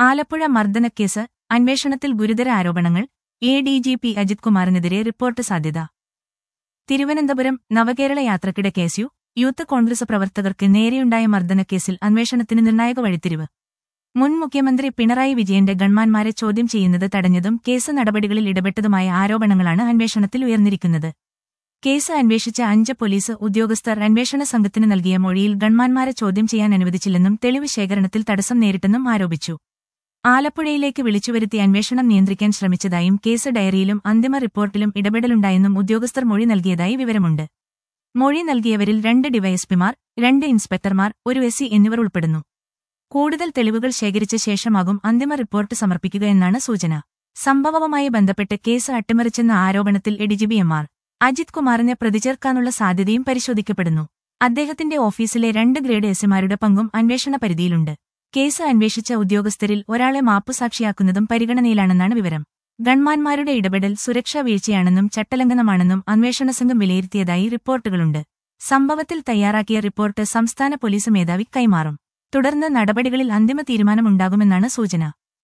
ആലപ്പുഴ മർദ്ദനക്കേസ് അന്വേഷണത്തിൽ ഗുരുതര ആരോപണങ്ങൾ A D G P Ajith കുമാറിനെതിരെ റിപ്പോർട്ട് സാധ്യത തിരുവനന്തപുരം നവകേരള യാത്രക്കിടെ കേസ്യു യൂത്ത് കോൺഗ്രസ് പ്രവർത്തകർക്ക് നേരെയുണ്ടായ മർദ്ദനക്കേസിൽ അന്വേഷണത്തിന് നിർണായക വഴിത്തിരിവ് മുൻ മുഖ്യമന്ത്രി പിണറായി വിജയന്റെ ഗൺമാന്മാരെ ചോദ്യം ചെയ്യുന്നത് തടഞ്ഞതും കേസ് നടപടികളിൽ ഇടപെട്ടതുമായ ആരോപണങ്ങളാണ് അന്വേഷണത്തിൽ ഉയർന്നിരിക്കുന്നത് കേസ് അന്വേഷിച്ച അഞ്ച് പോലീസ് ഉദ്യോഗസ്ഥർ അന്വേഷണ സംഘത്തിന് നൽകിയ മൊഴിയിൽ ഗൺമാന്മാരെ ചോദ്യം ചെയ്യാൻ അനുവദിച്ചില്ലെന്നും തെളിവ് ശേഖരണത്തിൽ തടസ്സം നേരിട്ടെന്നും ആരോപിച്ചു ആലപ്പുഴയിലേക്ക് വിളിച്ചുവരുത്തി അന്വേഷണം നിയന്ത്രിക്കാൻ ശ്രമിച്ചതായും കേസ് ഡയറിയിലും അന്തിമ റിപ്പോർട്ടിലും ഇടപെടലുണ്ടായെന്നും ഉദ്യോഗസ്ഥർ മൊഴി നൽകിയതായി വിവരമുണ്ട് മൊഴി നൽകിയവരിൽ രണ്ട് ഡിവൈഎസ്പിമാർ രണ്ട് ഇൻസ്പെക്ടർമാർ ഒരു എസ് സി എന്നിവർ ഉൾപ്പെടുന്നു കൂടുതൽ തെളിവുകൾ ശേഖരിച്ച ശേഷമാകും അന്തിമ റിപ്പോർട്ട് സമർപ്പിക്കുക എന്നാണ് സൂചന സംഭവവുമായി ബന്ധപ്പെട്ട് കേസ് അട്ടിമറിച്ചെന്ന ആരോപണത്തിൽ എഡിജിബി എം ആർ അജിത് കുമാറിനെ പ്രതിചേർക്കാനുള്ള സാധ്യതയും പരിശോധിക്കപ്പെടുന്നു അദ്ദേഹത്തിന്റെ ഓഫീസിലെ രണ്ട് ഗ്രേഡ് എസിമാരുടെ പങ്കും അന്വേഷണ പരിധിയിലുണ്ട് കേസ് അന്വേഷിച്ച ഉദ്യോഗസ്ഥരിൽ ഒരാളെ മാപ്പുസാക്ഷിയാക്കുന്നതും പരിഗണനയിലാണെന്നാണ് വിവരം ഗൺമാന്മാരുടെ ഇടപെടൽ സുരക്ഷാ വീഴ്ചയാണെന്നും ചട്ടലംഘനമാണെന്നും അന്വേഷണ സംഘം വിലയിരുത്തിയതായി റിപ്പോർട്ടുകളുണ്ട് സംഭവത്തിൽ തയ്യാറാക്കിയ റിപ്പോർട്ട് സംസ്ഥാന പോലീസ് മേധാവി കൈമാറും തുടർന്ന് നടപടികളിൽ അന്തിമ തീരുമാനമുണ്ടാകുമെന്നാണ് സൂചന